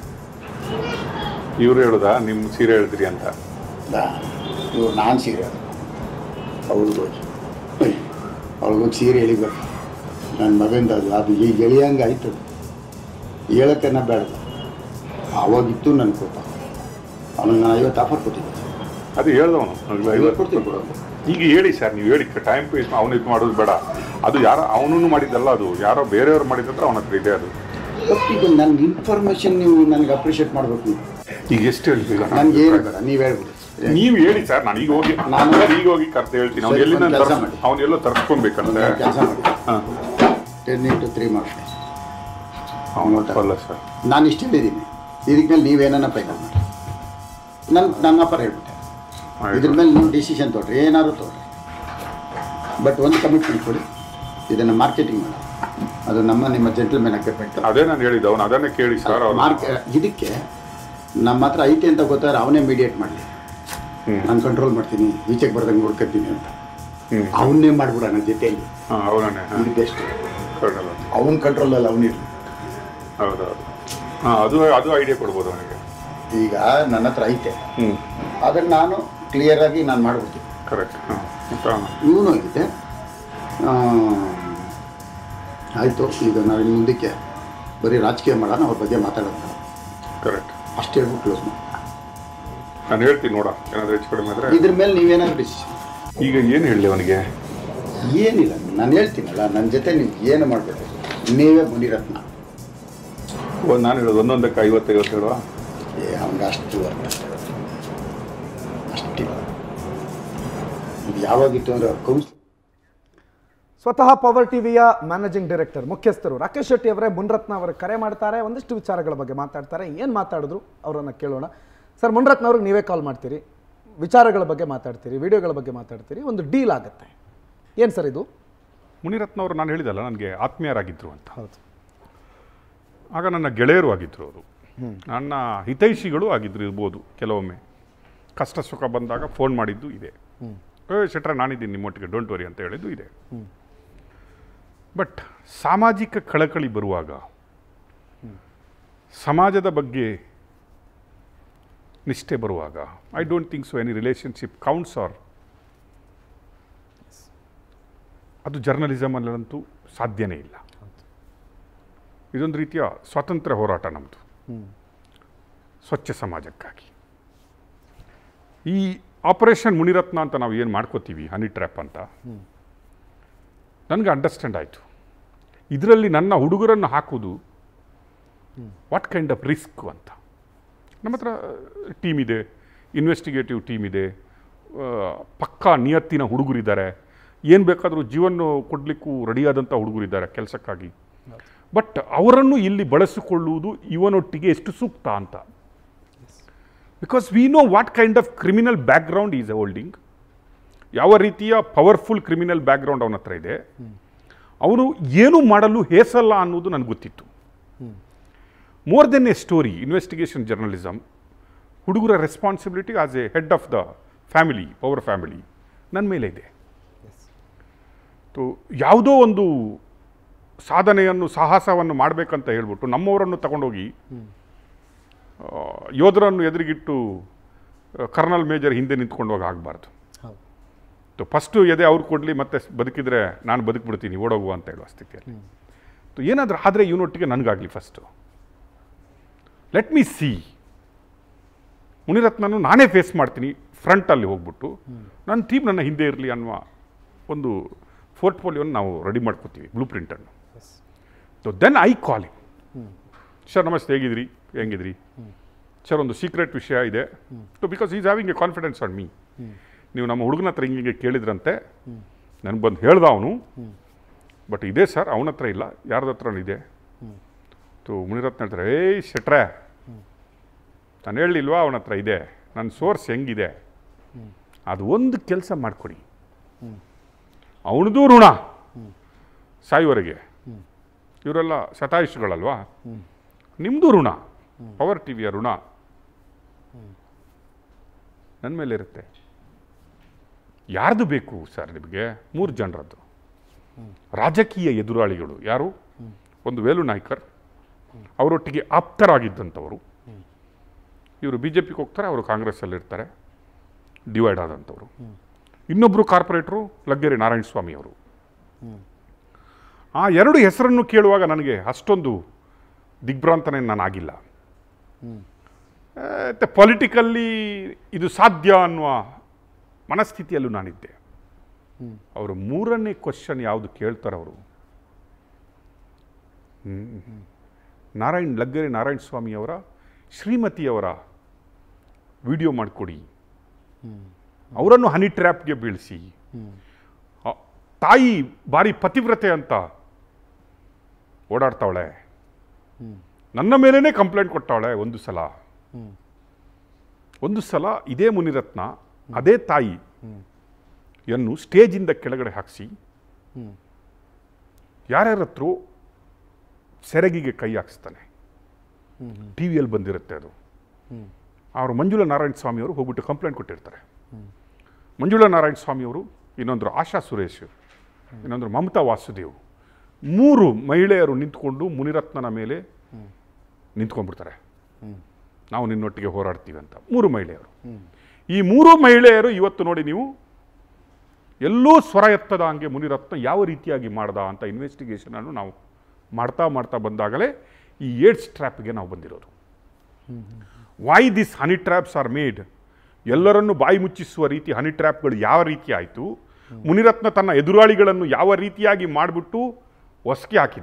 S1: ಇವ್ರು ಹೇಳುದಾ ನಿಮ್ಮ ಸೀರೆ ಹೇಳಿದ್ರಿ ಅಂತ
S4: ಇವ್ರು ನಾನು ಸೀರೆ ಅವ್ಳಿಗೆ ಹೋಗಿ ಅವ್ಳಿಗೋಗಿ ಸೀರೆ ಎಳಿಬೇಕು ನನ್ನ ಮಗಂದ ಅದು ಅದು ಈಗ ಎಳಿಯಂಗೆ ಆಯ್ತು ಹೇಳೋಕ್ಕನ್ನ ಬೇಡ ಆವಾಗಿತ್ತು ನನ್ನ ಕೋಪ ಅವನಿಗೆ ನಾನು ಐವತ್ತು ಆಫರ್ ಕೊಟ್ಟಿದ್ದೆ
S1: ಅದು ಹೇಳ್ದವನು
S4: ಐವತ್ತು
S1: ಐವತ್ತು
S4: ಕೊಡ್ತೀನಿ ಕೊಡೋದು
S1: ಈಗ ಹೇಳಿ ಸರ್ ನೀವು ಹೇಳಿ ಟೈಮ್ ವೇಸ್ಟ್ ಅವನು ಇದು ಮಾಡೋದು ಬೇಡ ಅದು ಯಾರೋ ಅವನು ಮಾಡಿದ್ದಲ್ಲ ಅದು ಯಾರೋ ಬೇರೆಯವ್ರು ಮಾಡಿದ್ರೆ ಅವನ ಹತ್ರ ಇದೆ ಅದು
S4: ಬಟ್ ಇದು ನನ್ನ ಇನ್ಫಾರ್ಮೇಷನ್ ನೀವು ನನಗೆ ಅಪ್ರಿಷಿಯೇಟ್ ಮಾಡಬೇಕು ನೀವು
S1: ಈಗ ಎಷ್ಟು ಹೇಳಿ ಈಗ
S4: ನನಗೆ ಏನು ಬೇಡ ನೀವು ಹೇಳ್ಬಿಡಿ
S1: ನೀವು ಹೇಳಿ ಸರ್ ನಾನು ಈಗ ಹೋಗಿ
S4: ನಾನು-
S1: ನಾನು ಈಗ ಹೋಗಿ ಕರ್ತ ಹೇಳ್ತೀನಿ ಅವ್ನು
S4: ಸರಿ,
S1: ಎಲ್ಲಿಂದ
S4: ಒಂದ್ ಕೆಲ್ಸ ಮಾಡಿ.
S1: ಅವನೆಲ್ಲೋ ತರ್ಸ್ಕೊಬೇಕಂದ್ರೆ
S4: ಕೆಲಸ ಮಾಡಿ
S1: ಹಾಂ
S4: ಟೆನ್ ಇಂಟು ತ್ರೀ ಮಾಡ್ತೀನಿ
S1: ಅವನು ಅಲ್ಲ ಸರ್
S4: ನಾನು ಇಷ್ಟು ಹೇಳಿದ್ದೀನಿ ಇದಕ್ಕೆ ಮೇಲೆ ನೀವೇನ ಫೈನಲ್ ಮಾಡಿ ನನ್ನ ನನ್ನ ಅಪ್ಪರ ಹೇಳ್ಬಿಟ್ಟೆ ಇದ್ರ ಮೇಲೆ ನೀವು ಡಿಸಿಷನ್ ತೊಗೊಳ್ರಿ ಏನಾದ್ರು ತೊಗೊಳ್ರಿ ಬಟ್ ಒಂದು ಕಮಿಟ್ಮೆಂಟ್ ಕೊಡಿ ಇದನ್ನು ಮಾರ್ಕೆಟಿಂಗ್ ಮಾಡಿ ಅದು ನಮ್ಮ ನಿಮ್ಮ ಜೆಂಟಲ್ಮೆನ್ ಅಗ್ರಿಮೆಂಟ್
S1: ಅದೇ ನಾನು ಹೇಳಿದ್ದು ಅವನು ಅದನ್ನೇ ಕೇಳಿ ಸರ್ ಅವ್ರು
S4: ಮಾರ್ಕ್ ಇದಕ್ಕೆ ನಮ್ಮ ಹತ್ರ ಐತೆ ಅಂತ ಗೊತ್ತಾದ್ರೆ ಅವನೇ ಮೀಡಿಯೇಟ್ ಮಾಡಲಿ
S1: ಹ್ಮ್.
S4: ನಾನು ಕಂಟ್ರೋಲ್ ಮಾಡ್ತೀನಿ ಈಚೆಗೆ ಬರ್ದಂಗೆ ನೋಡ್ಕೊತೀನಿ ಅಂತ
S1: ಹ್ಞೂ
S4: ಅವನ್ನೇ ಮಾಡ್ಬಿಡೋಣ ಜೊತೆಯಲ್ಲಿ
S1: ಹಾಂ ಅವನೇ ಹಾಂ
S4: ಇದು ಬೆಸ್ಟ್
S1: ಕರ್ನಲ್
S4: ಅವನ ಕಂಟ್ರೋಲಲ್ಲಿ ಅವನಿರಲಿ
S1: ಹೌದೌದು ಹಾಂ ಅದು ಅದು ಐಡಿಯಾ ಕೊಡ್ಬೋದು ಅವನಿಗೆ
S4: ಈಗ ನನ್ನ ಹತ್ರ ಐತೆ
S1: ಹ್ಞೂ
S4: ಅದನ್ನು ನಾನು ಕ್ಲಿಯರಾಗಿ ನಾನು ಮಾಡ್ಬಿಡ್ತೀನಿ
S1: ಕರೆಕ್ಟ್ ಹಾಂ ಹಾಂ
S4: ಇವನು ಆಗಿದೆ ಆಯಿತು ಈಗ ನಾವು ಇನ್ನು ಮುಂದಕ್ಕೆ ಬರೀ ರಾಜಕೀಯ ಮಾಡೋಣ ಅವ್ರ ಬಗ್ಗೆ ಮಾತಾಡೋಣ
S1: ಕರೆಕ್ಟ್
S4: ಅಷ್ಟು ಹೇಳ್ಬಿಟ್ಟು ಕ್ಲೋಸ್ ಮಾಡಿ
S1: ನಾನು ಹೇಳ್ತೀನಿ ನೋಡ ಏನಾದರೂ ಹೆಚ್ಚು ಕಡಿಮೆ ಆದರೆ
S4: ಇದ್ರ ಮೇಲೆ ನೀವೇನಾದ್ರು ಡಿಸಿಷನ್
S1: ಈಗ ಏನು ಹೇಳಲಿ ಅವನಿಗೆ
S4: ಏನಿಲ್ಲ ನಾನು ಹೇಳ್ತೀನಲ್ಲ ನನ್ನ ಜೊತೆ ನೀವು ಏನು ಮಾಡಬೇಕು ನೀವೇ ಮುನಿರತ್ನ
S1: ಒಂದು ನಾನು ಹೇಳೋದು ಒಂದೊಂದಕ್ಕೆ ಐವತ್ತು ಐವತ್ತು ಹೇಳುವ
S4: ಏ ಅವ್ನಿಗೆ ಅಷ್ಟು ಅರ್ಥ ಅಷ್ಟಿಲ್ಲ ಇದು ಯಾವಾಗಿತ್ತು ಅಂದ್ರೆ ಕೌನ್ಸ್
S2: ಸ್ವತಃ ಪವರ್ ಟಿವಿಯ ಮ್ಯಾನೇಜಿಂಗ್ ಡೈರೆಕ್ಟರ್ ಮುಖ್ಯಸ್ಥರು ರಾಕೇಶ್ ಶೆಟ್ಟಿ ಅವರೇ ಮುನ್ರತ್ನ ಅವರು ಕರೆ ಮಾಡ್ತಾರೆ ಒಂದಿಷ್ಟು ವಿಚಾರಗಳ ಬಗ್ಗೆ ಮಾತಾಡ್ತಾರೆ ಏನು ಮಾತಾಡಿದ್ರು ಅವರನ್ನು ಕೇಳೋಣ ಸರ್ ಮುನ್ರತ್ನ ಅವ್ರಿಗೆ ನೀವೇ ಕಾಲ್ ಮಾಡ್ತೀರಿ ವಿಚಾರಗಳ ಬಗ್ಗೆ ಮಾತಾಡ್ತೀರಿ ವಿಡಿಯೋಗಳ ಬಗ್ಗೆ ಮಾತಾಡ್ತೀರಿ ಒಂದು ಡೀಲ್ ಆಗುತ್ತೆ ಏನು ಸರ್ ಇದು
S1: ಮುನಿರತ್ನ ಅವರು ನಾನು ಹೇಳಿದಲ್ಲ ನನಗೆ ಆತ್ಮೀಯರಾಗಿದ್ದರು ಅಂತ
S2: ಹೌದು
S1: ಆಗ ನನ್ನ ಗೆಳೆಯರು ಆಗಿದ್ದರು ಅವರು ನನ್ನ ಹಿತೈಷಿಗಳು ಆಗಿದ್ರು ಇರ್ಬೋದು ಕೆಲವೊಮ್ಮೆ ಕಷ್ಟ ಸುಖ ಬಂದಾಗ ಫೋನ್ ಮಾಡಿದ್ದು ಇದೆ ಏ ಶೆಟ್ರ ನಾನಿದ್ದೀನಿ ನಿಮ್ಮೊಟ್ಟಿಗೆ ಡೋಂಟ್ ವರಿ ಅಂತ ಹೇಳಿದ್ದು ಇದೆ ಬಟ್ ಸಾಮಾಜಿಕ ಕಳಕಳಿ ಬರುವಾಗ ಸಮಾಜದ ಬಗ್ಗೆ ನಿಷ್ಠೆ ಬರುವಾಗ I don't think so any relationship counts are ಅದು ಜರ್ನಲಿಸಮಲ್ಲಂತೂ ಸಾಧ್ಯನೇ ಇಲ್ಲ ಇದೊಂದು ರೀತಿಯ ಸ್ವಾತಂತ್ರ್ಯ ಹೋರಾಟ ನಮ್ಮದು ಸ್ವಚ್ಛ ಸಮಾಜಕ್ಕಾಗಿ ಈ ಆಪರೇಷನ್ ಮುನಿರತ್ನ ಅಂತ ನಾವು ಏನು ಮಾಡ್ಕೋತೀವಿ ಹನಿ ಟ್ರ್ಯಾಪ್ ಅಂತ ನನಗೆ ಅಂಡರ್ಸ್ಟ್ಯಾಂಡ್ ಆಯಿತು ಇದರಲ್ಲಿ ನನ್ನ ಹುಡುಗರನ್ನು ಹಾಕೋದು ವಾಟ್ ಕೈಂಡ್ ಆಫ್ ರಿಸ್ಕ್ ಅಂತ ನಮ್ಮ ಹತ್ರ ಟೀಮ್ ಇದೆ ಇನ್ವೆಸ್ಟಿಗೇಟಿವ್ ಟೀಮ್ ಇದೆ ಆ, ಪಕ್ಕಾ ನಿಯತ್ತಿನ ಹುಡುಗರಿದ್ದಾರೆ ಏನು ಬೇಕಾದರೂ ಜೀವನ ಕೊಡಲಿಕ್ಕೂ ರೆಡಿಯಾದಂಥ ಹುಡುಗರಿದ್ದಾರೆ ಕೆಲಸಕ್ಕಾಗಿ ಬಟ್ ಅವರನ್ನು ಇಲ್ಲಿ ಬಳಸಿಕೊಳ್ಳುವುದು ಇವನೊಟ್ಟಿಗೆ ಎಷ್ಟು ಸೂಕ್ತ ಅಂತ because we know what kind of criminal background is holding ಯಾವ ರೀತಿಯ ಪವರ್ಫುಲ್ ಕ್ರಿಮಿನಲ್ ಬ್ಯಾಕ್ಗ್ರೌಂಡ್ ಅವನ ಹತ್ರ ಇದೆ ಅವನು ಏನು ಮಾಡಲು ಹೇಸಲ್ಲ ಅನ್ನೋದು ನನಗೆ ಗೊತ್ತಿತ್ತು more than a story investigation journalism ಹುಡುಗರ responsibility as a head of the family power family ನನ್ನ ಮೇಲೆ ಇದೆ ಸೊ ಯಾವುದೋ ಒಂದು ಸಾಧನೆಯನ್ನು ಸಾಹಸವನ್ನು ಮಾಡಬೇಕಂತ ಹೇಳ್ಬಿಟ್ಟು ನಮ್ಮವರನ್ನು ತಗೊಂಡೋಗಿ ಆ, ಯೋಧರನ್ನು ಎದುರಿಗಿಟ್ಟು ಆ, ಕರ್ನಲ್ ಮೇಜರ್ ಹಿಂದೆ ನಿಂತ್ಕೊಂಡೋಗಿ ಆಗಬಾರ್ದು
S2: ಹೌದು
S1: ಸೊ ಫಸ್ಟು ಎದೆ ಅವ್ರು ಕೊಡಲಿ ಮತ್ತೆ ಸ್- ಬದುಕಿದ್ರೆ ನಾನು ಬದುಕ್ಬಿಡ್ತೀನಿ ಓಡೋಗುವ ಅಂತ ಹೇಳುವ ಸ್ಥಿತಿಯಲ್ಲಿ ಸೊ ಏನಾದರೂ ಆದರೆ ಇವನೊಟ್ಟಿಗೆ ನನಗಾಗಲಿ ಫಸ್ಟು ಲೆಟ್ ಮೀ ಸಿ ಮುನಿರತ್ನನು ನಾನೇ ಫೇಸ್ ಮಾಡ್ತೀನಿ ಫ್ರಂಟಲ್ಲಿ ಹೋಗ್ಬಿಟ್ಟು ನನ್ನ ಟೀಮ್ ನನ್ನ ಹಿಂದೆ ಇರಲಿ ಅನ್ನುವ ಒಂದು ಪೋರ್ಟ್ಫೋಲಿಯೋನ ನಾವು ರೆಡಿ ಮಾಡ್ಕೋತೀವಿ ಬ್ಲೂ ಪ್ರಿಂಟನ್ನು so then I call sir ನಮಸ್ತೆ ಹೇಗಿದ್ರಿ ಹೆಂಗಿದ್ರಿ ಸರ್ ಒಂದು ಸೀಕ್ರೆಟ್ ವಿಷಯ ಇದೆ so because is having a confidence on me ನೀವು ನಮ್ಮ ಹುಡುಗನ ಹತ್ರ ಹಿಂಗೆ ಕೇಳಿದ್ರಂತೆ ನನಗೆ ಬಂದು ಹೇಳ್ದ ಅವನು ಬಟ್ ಇದೆ ಸರ್ ಅವನ ಹತ್ರ ಇಲ್ಲ ಯಾರ್ದ ಹತ್ರ ಇದೆ ಸೊ ಮುನಿರತ್ನ ಹೇಳ್ತಾರೆ ಏಯ್ ಶೆಟ್ರೆ ನಾನು ಹೇಳಲಿಲ್ವಾ ಅವನ ಹತ್ರ ಇದೆ ನನ್ನ ಸೋರ್ಸ್ ಹೆಂಗಿದೆ ಅದು ಒಂದು ಕೆಲಸ ಮಾಡಿಕೊಡಿ ಅವನದು ಋಣ ಸಾಯುವರೆಗೆ ಇವರೆಲ್ಲ ಶತಾಯುಷುಗಳಲ್ವಾ ನಿಮ್ಮದು ಋಣ ಪವರ್ ಟಿವಿಯ ಋಣ ನನ್ನ ಮೇಲೆ ಇರುತ್ತೆ ಯಾರ್ದು ಬೇಕು ಸರ್ ನಿಮಗೆ ಮೂರು ಜನರದ್ದು ರಾಜಕೀಯ ಎದುರಾಳಿಗಳು ಯಾರು ಒಂದು ವೇಲು ನಾಯ್ಕರ್ ಅವರೊಟ್ಟಿಗೆ ಆಪ್ತರಾಗಿದ್ದಂಥವರು ಇವರು ಬಿ ಜೆ ಪಿಗೆ ಹೋಗ್ತಾರೆ ಅವರು ಕಾಂಗ್ರೆಸ್ಸಲ್ಲಿ ಇರ್ತಾರೆ ಡಿವೈಡ್ ಆದಂಥವ್ರು ಇನ್ನೊಬ್ಬರು ಕಾರ್ಪೊರೇಟ್ರು ಲಗ್ಗೆರೆ ನಾರಾಯಣ ಸ್ವಾಮಿ ಅವರು ಆ ಎರಡು ಹೆಸರನ್ನು ಕೇಳುವಾಗ ನನಗೆ ಅಷ್ಟೊಂದು ದಿಗ್ಭ್ರಾಂತನೇ ನಾನು ಆಗಿಲ್ಲ ಮತ್ತು ಪೊಲಿಟಿಕಲ್ಲಿ ಇದು ಸಾಧ್ಯ ಅನ್ನುವ ಮನಸ್ಥಿತಿಯಲ್ಲೂ ನಾನಿದ್ದೆ ಅವರು ಮೂರನೇ ಕ್ವಶನ್ ಯಾವುದು ಕೇಳ್ತಾರೆ ಅವರು ನಾರಾಯಣ್ ಲಗ್ಗೆರೆ ನಾರಾಯಣ ಸ್ವಾಮಿಯವರ ಶ್ರೀಮತಿಯವರ ವಿಡಿಯೋ ಮಾಡಿಕೊಡಿ ಅವರನ್ನು ಹನಿ ಟ್ರ್ಯಾಪ್ಗೆ ಬೀಳಿಸಿ ಆ, ತಾಯಿ ಭಾರಿ ಪತಿವ್ರತೆ ಅಂತ ಓಡಾಡ್ತಾವಳೆ ನನ್ನ ಮೇಲೇ ಕಂಪ್ಲೇಂಟ್ ಕೊಟ್ಟವಳೆ ಒಂದು ಸಲ ಒಂದು ಸಲ ಇದೇ ಮುನಿರತ್ನ ಅದೇ ತಾಯಿ ಯನ್ನು ಸ್ಟೇಜಿಂದ ಕೆಳಗಡೆ ಹಾಕಿಸಿ ಯಾರ್ಯಾರ ಹತ್ರ ಸೆರಗಿಗೆ ಕೈ ಹಾಕಿಸ್ತಾನೆ ಟಿ ವಿಯಲ್ಲಿ ಬಂದಿರುತ್ತೆ ಅದು ಅವರು ಮಂಜುಳಾ ನಾರಾಯಣ ಸ್ವಾಮಿಯವರು ಹೋಗ್ಬಿಟ್ಟು ಕಂಪ್ಲೇಂಟ್ ಕೊಟ್ಟಿರ್ತಾರೆ ಮಂಜುಳಾ ನಾರಾಯಣ ಸ್ವಾಮಿಯವರು ಇನ್ನೊಂದರು ಆಶಾ ಸುರೇಶ್ ಇನ್ನೊಂದರು ಮಮತಾ ವಾಸುದೇವ್ ಮೂರು ಮಹಿಳೆಯರು ನಿಂತ್ಕೊಂಡು ಮುನಿರತ್ನನ ಮೇಲೆ ನಿಂತ್ಕೊಂಡ್ಬಿಡ್ತಾರೆ ನಾವು ನಿನ್ನೊಟ್ಟಿಗೆ ಹೋರಾಡ್ತೀವಿ ಅಂತ ಮೂರು ಮಹಿಳೆಯರು ಈ ಮೂರು ಮಹಿಳೆಯರು ಇವತ್ತು ನೋಡಿ ನೀವು ಎಲ್ಲೂ ಸ್ವರ ಎತ್ತದ ಹಂಗೆ ಮುನಿರತ್ನ ಯಾವ ರೀತಿಯಾಗಿ ಮಾಡ್ದ ಅಂತ ಇನ್ವೆಸ್ಟಿಗೇಷನ್ ಅನ್ನು ನಾವು ಮಾಡ್ತಾ ಮಾಡ್ತಾ ಬಂದಾಗಲೇ ಈ ಏಡ್ಸ್ ಟ್ರ್ಯಾಪ್ಗೆ ನಾವು ಬಂದಿರೋದು why this honey traps are made ಎಲ್ಲರನ್ನು ಬಾಯಿ ಮುಚ್ಚಿಸುವ ರೀತಿ ಹನಿ ಟ್ರ್ಯಾಪ್ಗಳು ಯಾವ ರೀತಿ ಆಯಿತು ಮುನಿರತ್ನ ತನ್ನ ಎದುರಾಳಿಗಳನ್ನು ಯಾವ ರೀತಿಯಾಗಿ ಮಾಡಿಬಿಟ್ಟು ಹೊಸಕಿ ಹಾಕಿದ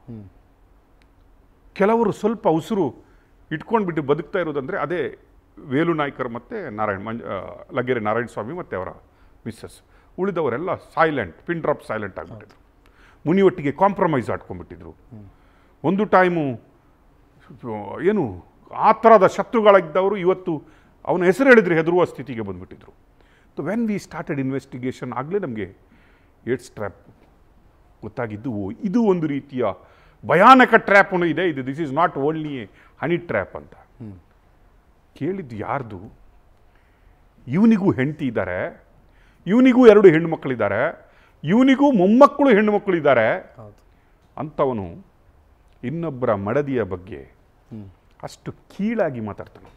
S1: ಕೆಲವರು ಸ್ವಲ್ಪ ಉಸಿರು ಇಟ್ಕೊಂಡ್ಬಿಟ್ಟು ಬದುಕ್ತಾ ಇರೋದಂದರೆ ಅದೇ ವೇಲು ನಾಯ್ಕರ್ ಮತ್ತು ನಾರಾಯಣ್ ಮಂಜ ಆ, ಲಗ್ಗೆರೆ ನಾರಾಯಣ ಸ್ವಾಮಿ ಮತ್ತು ಅವರ ಮಿಸ್ಸಸ್ ಉಳಿದವರೆಲ್ಲ ಸೈಲೆಂಟ್ ಪಿನ್ ಡ್ರಾಪ್ ಸೈಲೆಂಟ್ ಆಗಿಬಿಟ್ಟಿದ್ರು ಮುನಿಯೊಟ್ಟಿಗೆ ಕಾಂಪ್ರಮೈಸ್ ಆಡ್ಕೊಂಡ್ಬಿಟ್ಟಿದ್ರು ಒಂದು ಟೈಮು ಏನು ಆ ಥರದ ಶತ್ರುಗಳಾಗಿದ್ದವರು ಇವತ್ತು ಅವನ ಹೆಸರು ಹೇಳಿದ್ರೆ ಹೆದರುವ ಸ್ಥಿತಿಗೆ ಬಂದುಬಿಟ್ಟಿದ್ರು so when we started investigation ಆಗಲೇ ನಮಗೆ ಏಡ್ಸ್ ಟ್ರ್ಯಾಪ್ ಗೊತ್ತಾಗಿದ್ದು ಓ, ಇದು ಒಂದು ರೀತಿಯ ಭಯಾನಕ ಟ್ರ್ಯಾಪನು ಇದೆ ಇದು this is not only honey trap ಅಂತ ಕೇಳಿದ್ದು ಯಾರ್ದು ಇವನಿಗೂ ಹೆಂಡತಿ ಇದ್ದಾರೆ ಇವನಿಗೂ ಎರಡು ಹೆಣ್ಣು ಮಕ್ಕಳಿದ್ದಾರೆ ಇವನಿಗೂ ಮೊಮ್ಮಕ್ಕಳು ಹೆಣ್ಣು ಮಕ್ಕಳಿದ್ದಾರೆ
S2: ಹೌದು
S1: ಅಂಥವನು ಇನ್ನೊಬ್ಬರ ಮಡದಿಯ ಬಗ್ಗೆ ಅಷ್ಟು ಕೀಳಾಗಿ ಮಾತಾಡ್ತಾನೆ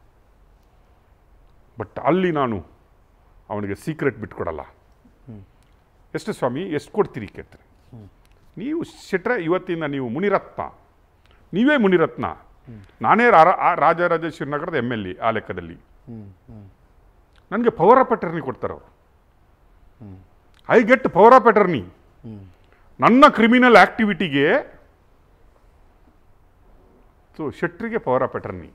S1: ಬಟ್ ಅಲ್ಲಿ ನಾನು ಅವನಿಗೆ ಸೀಕ್ರೆಟ್ ಬಿಟ್ಕೊಡಲ್ಲ ಎಷ್ಟು ಸ್ವಾಮಿ ಎಷ್ಟು ಕೊಡ್ತೀರಿ ಕೇಳ್ತಾರೆ ನೀವು ಶೆಟ್ರೆ ಇವತ್ತಿನ ನೀವು ಮುನಿರತ್ನ ನೀವೇ ಮುನಿರತ್ನ ನಾನೇ ರಾ- ಆ ರಾಜರಾಜೇಶ್ವರಿ ನಗರದ ಎಮ್ ಎಲ್ ಎ ಆ ಲೆಕ್ಕದಲ್ಲಿ ನನಗೆ ಪವರ್ ಆಫ್ ಅಟರ್ನಿ ಕೊಡ್ತಾರೆ ಅವರು I get power of attorney ನನ್ನ ಕ್ರಿಮಿನಲ್ ಆಕ್ಟಿವಿಟಿಗೆ ಸೊ ಶೆಟ್ರಿಗೆ ಪವರ್ ಆಫ್ ಅಟರ್ನಿ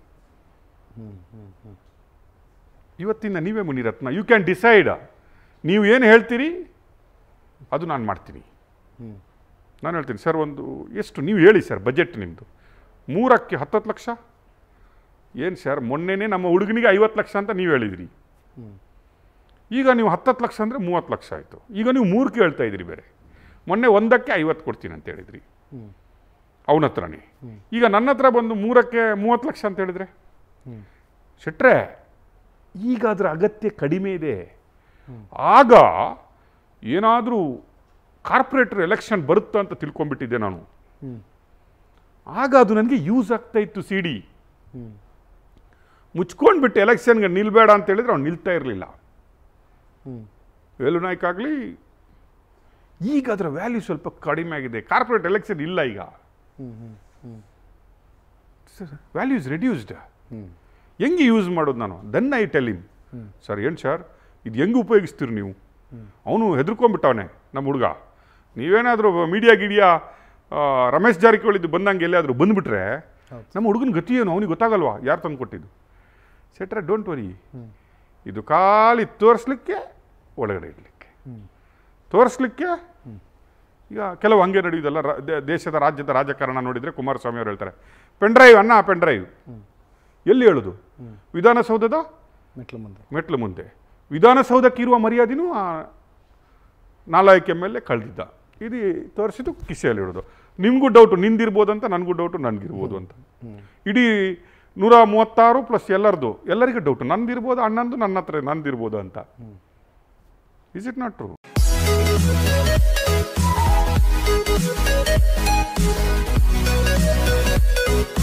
S1: ಇವತ್ತಿನ ನೀವೇ ಮುನಿರತ್ನ ಯು ಕ್ಯಾನ್ ಡಿಸೈಡ್ ನೀವು ಏನು ಹೇಳ್ತೀರಿ ಅದು ನಾನು ಮಾಡ್ತೀನಿ ನಾನು ಹೇಳ್ತೀನಿ ಸರ್ ಒಂದು ಎಷ್ಟು ನೀವು ಹೇಳಿ ಸರ್ ಬಜೆಟ್ ನಿಮ್ಮದು ಮೂರಕ್ಕೆ ಹತ್ತತ್ತು ಲಕ್ಷ ಏನು ಸರ್ ಮೊನ್ನೆನೇ ನಮ್ಮ ಹುಡುಗನಿಗೆ ಐವತ್ತು ಲಕ್ಷ ಅಂತ ನೀವು ಹೇಳಿದ್ರಿ ಈಗ ನೀವು ಹತ್ತತ್ತು ಲಕ್ಷ ಅಂದರೆ ಮೂವತ್ತು ಲಕ್ಷ ಆಯಿತು ಈಗ ನೀವು ಮೂರಕ್ಕೆ ಹೇಳ್ತಾ ಇದ್ರಿ ಬೇರೆ ಮೊನ್ನೆ ಒಂದಕ್ಕೆ ಐವತ್ತು ಕೊಡ್ತೀನಿ ಅಂತ ಹೇಳಿದ್ರಿ ಅವನ ಹತ್ರನೇ ಈಗ ನನ್ನ ಹತ್ರ ಬಂದು ಮೂರಕ್ಕೆ ಮೂವತ್ತು ಲಕ್ಷ ಅಂತ ಹೇಳಿದ್ರೆ ಶೆಟ್ರೆ ಈಗ ಅದರ ಅಗತ್ಯ ಕಡಿಮೆ ಇದೆ ಆಗ ಏನಾದರೂ ಕಾರ್ಪೊರೇಟರ್ ಎಲೆಕ್ಷನ್ ಬರುತ್ತಾ ಅಂತ ತಿಳ್ಕೊಂಡ್ಬಿಟ್ಟಿದ್ದೆ ನಾನು ಆಗ ಅದು ನನಗೆ ಯೂಸ್ ಆಗ್ತಾ ಇತ್ತು ಸಿ ಡಿ ಮುಚ್ಕೊಂಡ್ಬಿಟ್ಟು ಎಲೆಕ್ಷನ್ಗೆ ನಿಲ್ಬೇಡ ಅಂತ ಹೇಳಿದ್ರೆ ಅವ್ನು ನಿಲ್ತಾ ಇರಲಿಲ್ಲ ವೇಲು ನಾಯ್ಕ ಆಗಲಿ ಈಗ ಅದರ ವ್ಯಾಲ್ಯೂ ಸ್ವಲ್ಪ ಕಡಿಮೆ ಆಗಿದೆ ಕಾರ್ಪೊರೇಟ್ ಎಲೆಕ್ಷನ್ ಇಲ್ಲ ಈಗ ವ್ಯಾಲ್ಯೂ ಇಸ್ ರೆಡ್ಯೂಸ್ಡ್ ಹೆಂಗೆ ಯೂಸ್ ಮಾಡೋದು ನಾನು then I tell him sir ಏನು ಸರ್ ಇದು ಹೆಂಗೆ ಉಪಯೋಗಿಸ್ತೀರಿ ನೀವು ಅವನು ಹೆದರ್ಕೊಂಡ್ಬಿಟ್ಟವನೆ ನಮ್ಮ ಹುಡುಗ ನೀವೇನಾದರೂ ಮೀಡಿಯಾ ಗಿಡಿಯಾ ಆ, ರಮೇಶ್ ಜಾರಕಿಹೊಳಿದು ಬಂದಂಗೆ ಎಲ್ಲಾದರೂ ಬಂದುಬಿಟ್ರೆ ನಮ್ಮ ಹುಡುಗನ ಗತಿ ಏನು ಅವನಿಗೆ ಗೊತ್ತಾಗಲ್ವಾ ಯಾರು ತಂದು ಕೊಟ್ಟಿದ್ದು ಸೆಟ್ರೆ ಡೋಂಟ್ ವರಿ ಇದು ಖಾಲಿ ತೋರಿಸ್ಲಿಕ್ಕೆ ಒಳಗಡೆ ಇಡಲಿಕ್ಕೆ ತೋರಿಸ್ಲಿಕ್ಕೆ ಈಗ ಕೆಲವು ಹಂಗೆ ನಡೆಯುವುದಲ್ಲ ರ- ದೇ- ದೇಶದ ರಾಜ್ಯದ ರಾಜಕಾರಣ ನೋಡಿದರೆ ಕುಮಾರಸ್ವಾಮಿ ಅವರು ಹೇಳ್ತಾರೆ ಪೆನ್ಡ್ರೈವ್ ಅನ್ನ ಪೆನ್ಡ್ರೈವ್ ಎಲ್ಲಿ ಹೇಳೋದು ವಿಧಾನಸೌಧದ
S2: ಮೆಟ್ಲು ಮುಂದೆ
S1: ಮೆಟ್ಲು ಮುಂದೆ ವಿಧಾನಸೌಧಕ್ಕೆ ಇರುವ ಮರ್ಯಾದೆನೂ ಆ ನಾಲಾಯಕ್ ಎಮ್ ಎಲ್ ಎ ಕಳೆದಿದ್ದ ಇದು ತೋರಿಸಿದ್ದು ಕಿಸೆಯಲ್ಲಿ ಇಡೋದು ನಿಮಗೂ ಡೌಟು ನಿಂದಿರ್ಬೋದು ಅಂತ ನನಗೂ ಡೌಟು ನನಗಿರ್ಬೋದು ಅಂತ ಇಡೀ ನೂರ ಮೂವತ್ತಾರು ಪ್ಲಸ್ ಎಲ್ಲರದು ಎಲ್ಲರಿಗೂ ಡೌಟು ನಂದಿರ್ಬೋದು ಅಣ್ಣಂದು ನನ್ನ ಹತ್ರ ನಂದಿರ್ಬೋದು ಅಂತ is it not true
S5: Thank you.